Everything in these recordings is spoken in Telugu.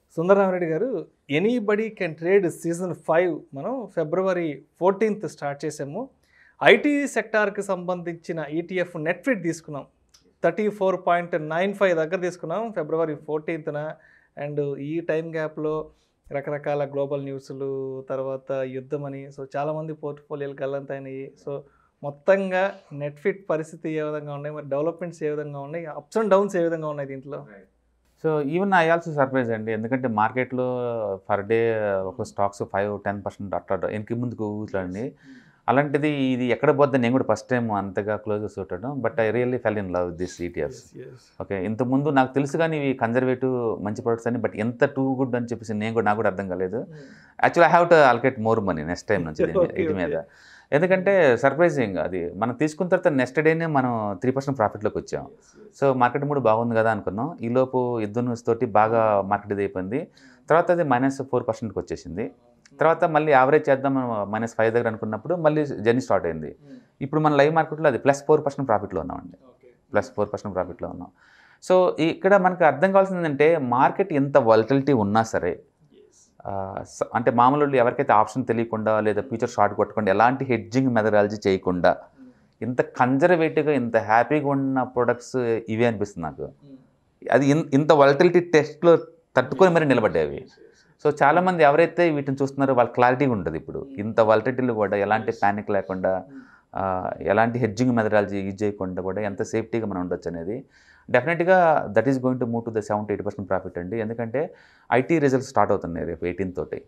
Sundararamareddy garu anybody can trade season five మనం ఫిబ్రవరి ఫోర్టీన్త్ స్టార్ట్ చేసాము ఐటీ సెక్టార్కి సంబంధించిన ఈటీఎఫ్ నెట్ఫిట్ తీసుకున్నాం thirty four point nine five దగ్గర తీసుకున్నాం ఫిబ్రవరి ఫోర్టీన్త్న అండ్ ఈ టైం గ్యాప్లో రకరకాల గ్లోబల్ న్యూస్లు తర్వాత యుద్ధం అని సో చాలామంది పోర్ట్ఫోలియోలు గల్లంతైనాయి సో మొత్తంగా నెట్ఫిట్ పరిస్థితి ఏ విధంగా ఉన్నాయి మరి డెవలప్మెంట్స్ ఏ విధంగా ఉన్నాయి అప్స్ అండ్ డౌన్స్ ఏ విధంగా ఉన్నాయి దీంట్లో so even I also surprise అండి ఎందుకంటే మార్కెట్లో పర్ డే ఒక స్టాక్స్ ఫైవ్ టెన్ పర్సెంట్ అట్లా వెనక్కి ముందుకు ఊగుతుందండి అలాంటిది ఇది ఎక్కడ పోద్దని నేను కూడా ఫస్ట్ టైం అంతగా క్లోజ్ చూడటం but I really fell in love this ETFs okay ఇంతకుముందు నాకు తెలుసు కానీ ఇవి కన్జర్వేటివ్ మంచి ప్రొడక్ట్స్ అని బట్ ఎంత టూ గుడ్ అని చెప్పేసి నేను కూడా నాకు కూడా అర్థం కాలేదు actually I have to allocate more money next time నుంచి దీని మీద- Okay, వీటి okay. మీద ఎందుకంటే సర్ప్రైజింగ్ అది మనం తీసుకున్న తర్వాత నెక్స్ట్ డేనే మనం త్రీ పర్సెంట్ ప్రాఫిట్లోకి వచ్చాం సో మార్కెట్ కూడా బాగుంది కదా అనుకున్నాం ఈలోపు యుద్ధ న్యూస్ తోటి బాగా మార్కెట్ ఇది అయిపోయింది తర్వాత అది మైనస్ ఫోర్ పర్సెంట్కి వచ్చేసింది తర్వాత మళ్ళీ యావరేజ్ చేద్దాం మైనస్ ఫైవ్ దగ్గర అనుకున్నప్పుడు మళ్ళీ జర్నీ స్టార్ట్ అయింది ఇప్పుడు మన లైవ్ మార్కెట్లో అది ప్లస్ ఫోర్ పర్సెంట్ ప్రాఫిట్లో ఉన్నామండి ప్లస్ ఫోర్ పర్సెంట్ ప్రాఫిట్లో ఉన్నాం సో ఇక్కడ మనకు అర్థం కావాల్సింది ఏంటంటే మార్కెట్ ఎంత వాలిటిలిటీ ఉన్నా సరే ఆ, స- అంటే మామూలు వాళ్ళు ఎవరికైతే ఆప్షన్ తెలియకుండా లేదా ఫ్యూచర్ షార్ట్ కొట్టకుండా ఎలాంటి హెడ్జింగ్ మెథడాలజీ చేయకుండా ఇంత కన్జర్వేటివ్గా ఇంత హ్యాపీగా ఉన్న ప్రొడక్ట్స్ ఇవే అనిపిస్తుంది నాకు అది ఇన్- ఇంత వాలిటిలిటీ టెస్ట్లో తట్టుకొని మరి నిలబడ్డాయి అవి సో చాలామంది ఎవరైతే వీటిని చూస్తున్నారో వాళ్ళ క్లారిటీగా ఉంటుంది ఇప్పుడు ఇంత వాలిటిటీలు కూడా ఎలాంటి ప్యానిక్ లేకుండా ఆ, ఎలాంటి హెడ్జింగ్ మెథడాలజీ యూజ్ చేయకుండా కూడా ఎంత సేఫ్టీగా మనం ఉండొచ్చు అనేది డెఫినెట్గా that is going to move to the seventy eight percent profit అండి ఎందుకంటే ఐటీ రిజల్ట్స్ స్టార్ట్ అవుతున్నాయి రేపు ఎయిటీన్ తోటి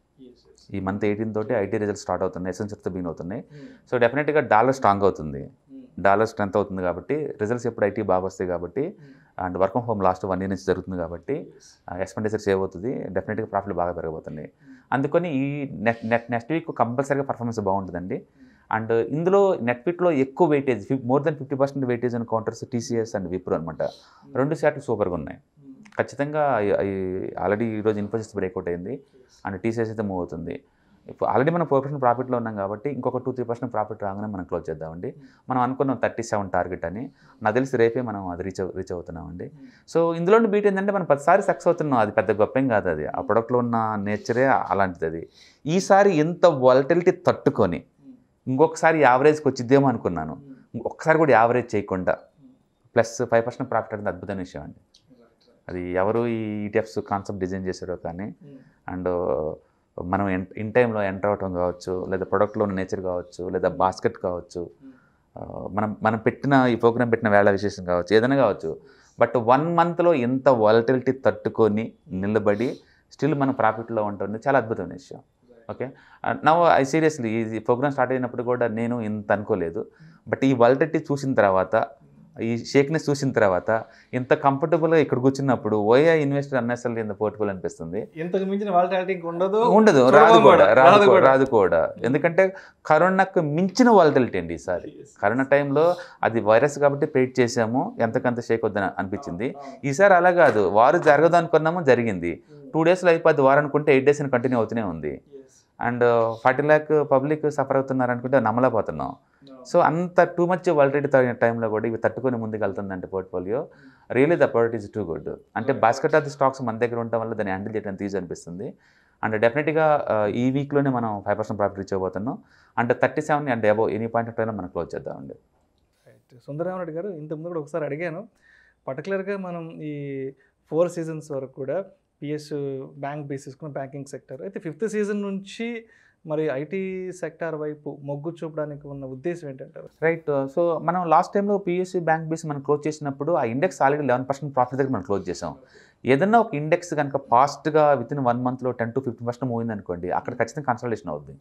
ఈ మంత్ ఎయిటీన్ తోటి ఐటీ రిజల్ట్స్ స్టార్ట్ అవుతున్నాయి ఎసెన్షియల్తో బిగిన్ అవుతున్నాయి సో డెఫినెట్గా డాలర్ స్ట్రాంగ్ అవుతుంది డాలర్ స్ట్రెంత్ అవుతుంది కాబట్టి రిజల్ట్స్ ఎప్పుడు ఐటీ బాగా వస్తాయి కాబట్టి and work from home last one year నుంచి జరుగుతుంది కాబట్టి ఎక్స్పెండిచర్ సేవ్ అవుతుంది డెఫినెట్గా ప్రాఫిట్ బాగా పెరగబోతున్నాయి అందుకని ఈ నెట్ నెట్ నెక్స్ట్ వీక్ కంపల్సరీగా పర్ఫార్మెన్స్ బాగుంటుందండి అండ్ ఇందులో నెట్ఫిట్లో ఎక్కువ weightage more than fifty percent weightage అని కౌంటర్స్ టీసీఎస్ అండ్ విప్రో అనమాట రెండు శాట్లు సూపర్గా ఉన్నాయి ఖచ్చితంగా ఆల్రెడీ ఈరోజు ఇన్ఫోసిస్ బ్రేక్అవుట్ అయింది అండ్ టీసీఎస్ అయితే మూవ్ అవుతుంది ఇప్పుడు ఆల్రెడీ మనం ఫోర్ పర్సెంట్ ప్రాఫిట్లో ఉన్నాం కాబట్టి ఇంకొక టూ త్రీ పర్సెంట్ ప్రాఫిట్ రాగానే మనం క్లోజ్ చేద్దామండి మనం అనుకున్నాం థర్టీ సెవెన్ టార్గెట్ అని నాకు తెలిసి రేపే మనం అది రీచ్ రీచ్ అవుతున్నామండి సో ఇందులో బీట్ ఏంటంటే మనం పదిసారి సక్సెస్ అవుతున్నాం అది పెద్ద గొప్ప ఏం కాదు అది ఆ ప్రొడక్ట్లో ఉన్న నేచరే అలాంటిది అది ఈసారి ఎంత వాలటిలిటీ తట్టుకొని ఇంకొకసారి యావరేజ్కి వచ్చిద్దేమో అనుకున్నాను ఒక్కసారి కూడా యావరేజ్ చేయకుండా ప్లస్ ఫైవ్ పర్సెంట్ ప్రాఫిట్ అనేది అద్భుతమైన విషయం అండి అది ఎవరు ఈ ఈటీఎఫ్స్ కాన్సెప్ట్ డిజైన్ చేశారో కానీ అండ్ మనం ఇన్ టైంలో ఎంటర్ అవటం కావచ్చు లేదా ప్రొడక్ట్లో ఉన్న నేచర్ కావచ్చు లేదా బాస్కెట్ కావచ్చు ఆ, మనం మనం పెట్టిన ఈ ప్రోగ్రామ్ పెట్టిన వేళ విశేషం కావచ్చు ఏదైనా కావచ్చు బట్ వన్ మంత్లో ఎంత వాలటిలిటీ తట్టుకొని నిలబడి స్టిల్ మనం ప్రాఫిట్లో ఉంటుంది చాలా అద్భుతమైన విషయం ఓకే నవ్ ఐ సీరియస్లీ ఈ ప్రోగ్రామ్ స్టార్ట్ అయినప్పుడు కూడా నేను ఇంత అనుకోలేదు బట్ ఈ వాలటిలిటీ చూసిన తర్వాత ఈ షేక్నెస్ చూసిన తర్వాత ఇంత కంఫర్టబుల్గా ఇక్కడ కూర్చున్నప్పుడు ఓయా ఇన్వెస్టర్ అన్నెసరీ ఇంత పోర్టబుల్ అనిపిస్తుంది ఇంతకు మించిన వాలిటాలిటీ ఉండదు ఉండదు చూడడం రాదు కూడా రాదు రాదు కూడా కూడా. రాదు కూడా ఎందుకంటే కరోనాకు మించిన వాలటిలిటీ అండి ఈసారి కరోనా టైంలో అది వైరస్ కాబట్టి పెయిట్ చేసాము ఎంతకంత షేక్ వద్దని అనిపించింది ఈసారి అలా కాదు వారు జరగదు అనుకున్నాము జరిగింది టూ డేస్లో అయిపోద్ది వారు అనుకుంటే ఎయిట్ డేస్ కంటిన్యూ అవుతూనే ఉంది and forty lakh public suffer అవుతున్నారు అనుకుంటే నమ్మలేకపోతున్నాం సో అంత టూ మచ్ వాలిడిటీ టైంలో కూడా ఇవి తట్టుకొని ముందుకు వెళ్తుందంటే portfolio really the product is too good అంటే బాస్కెట్ ఆఫ్ ది స్టాక్స్ మన దగ్గర ఉండటం వల్ల దాన్ని హ్యాండిల్ చేయడం ఈజీ అనిపిస్తుంది అండ్ డెఫినెట్గా ఈ వీక్లోనే మనం ఫైవ్ పర్సెంట్ ప్రాఫిట్ రీచ్ అయిపోతున్నాం and thirty seven and above any point of టైంలో మనం క్లోజ్ చేద్దామండి రైట్ సుందరరామరెడ్డి గారు ఇంతకుముందు కూడా ఒకసారి అడిగాను పర్టికులర్గా మనం ఈ ఫోర్ సీజన్స్ వరకు కూడా పిఎస్ బ్యాంక్ బేస్ తీసుకున్న బ్యాంకింగ్ సెక్టర్ అయితే ఫిఫ్త్ సీజన్ నుంచి మరి ఐటీ సెక్టార్ వైపు మొగ్గు చూపడానికి ఉన్న ఉద్దేశం ఏంటంటారు రైట్ సో మనం లాస్ట్ టైంలో పిఎస్సి బ్యాంక్ బేస్ మనం క్లోజ్ చేసినప్పుడు ఆ index already eleven percent profit దగ్గర మనం క్లోజ్ చేసాం ఏదన్నా ఒక ఇండెక్స్ కనుక ఫాస్ట్గా విత్ ఇన్ వన్ మంత్లో టెన్ టు ఫిఫ్టీన్ పర్సెంట్ మూవింది అనుకోండి అక్కడ ఖచ్చితంగా కన్సల్టేషన్ అవుద్ది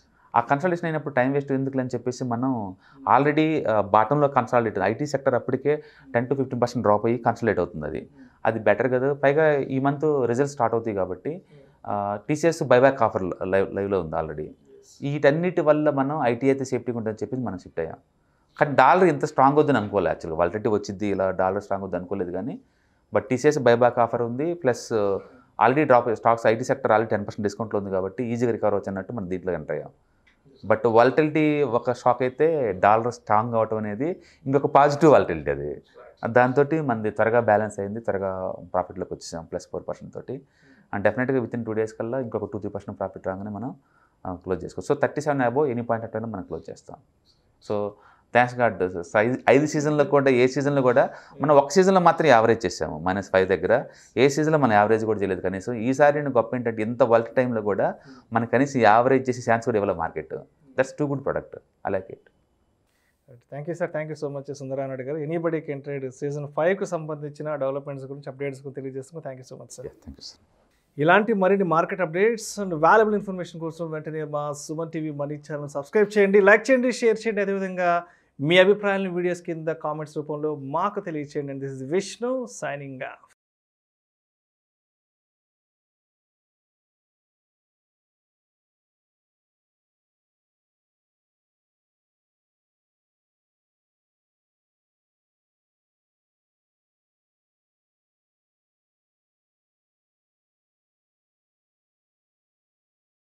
ఆ కన్సల్టేషన్ అయినప్పుడు టైం వేస్ట్ ఎందుకు అని చెప్పేసి మనం ఆల్రెడీ బాటంలో కన్సల్టేట్ ఐటీ సెక్టర్ అప్పటికే ten to fifteen percent drop అయ్యి కన్సల్టేట్ అవుతుంది అది అది బెటర్ కదా పైగా ఈ మంత్ రిజల్ట్స్ స్టార్ట్ అవుతాయి కాబట్టి టీసీఎస్ బైబ్యాక్ ఆఫర్ లైవ్ లైవ్లో ఉంది ఆల్రెడీ వీటన్నిటి వల్ల మనం ఐటీ అయితే సేఫ్టీగా ఉంటుందని చెప్పేసి మనం షిఫ్ట్ అయ్యాం కానీ డాలర్ ఇంత స్ట్రాంగ్ వద్దని అనుకోలేదు యాక్చువల్గా వాలిటీ వచ్చింది ఇలా డాలర్ స్ట్రాంగ్ వద్దు అనుకోలేదు కానీ బట్ టీసీఎస్ బైబ్యాక్ ఆఫర్ ఉంది plus already drop stocks IT sector already ten percent డిస్కౌంట్లో ఉంది కాబట్టి ఈజీగా రికవర్ అవచ్చు అన్నట్టు మనం దీంట్లో ఎంటర్ అయ్యాం బట్ వాలిటిలిటీ ఒక షాక్ అయితే డాలర్ స్ట్రాంగ్ అవటం అనేది ఇంకొక పాజిటివ్ వాలిటిలిటీ అది దాంతో మనది త్వరగా బ్యాలెన్స్ అయింది త్వరగా ప్రాఫిట్లోకి వచ్చేసాం ప్లస్ ఫోర్ పర్సెంట్ తోటి అండ్ డెఫినెట్గా విత్ ఇన్ టూ డేస్ కల్లా ఇంకొక టూ త్రీ పర్సెంట్ ప్రాఫిట్ రాగానే మనం క్లోజ్ చేసుకోవచ్చు so thirty seven above any point at మనం క్లోజ్ చేస్తాం సో థ్యాంక్స్ గాడ్ ఐదు ఐదు సీజన్లో కూడా ఏ సీజన్లో కూడా మనం ఒక సీజన్లో మాత్రం యావరేజ్ చేసాము మైనస్ ఫైవ్ దగ్గర ఏ సీజన్లో మనం యావరేజ్ కూడా చేయలేదు కనీసం ఈసారి నేను గొప్ప ఏంటంటే ఇంత వర్క్ టైంలో కూడా మన కనీసం యావరేజ్ చేసి ఛాన్స్ కూడా ఇవ్వాలి market that's too good product I like it thank you sir thank you so much Sundaranaidu garu anybody can trade season ఫైవ్కి సంబంధించిన డెవలప్మెంట్స్ గురించి అప్డేట్స్ గురించి తెలియజేస్తున్నాం thank you so much sir thank you sir ఇలాంటి మరిన్ని market updates and valuable information కోసం వెంటనే మా Suman TV money channel subscribe చేయండి లైక్ చేయండి షేర్ చేయండి అదేవిధంగా మీ అభిప్రాయాలను వీడియోస్ కింద కామెంట్స్ రూపంలో మాకు తెలియచేయండి this is Vishnu signing of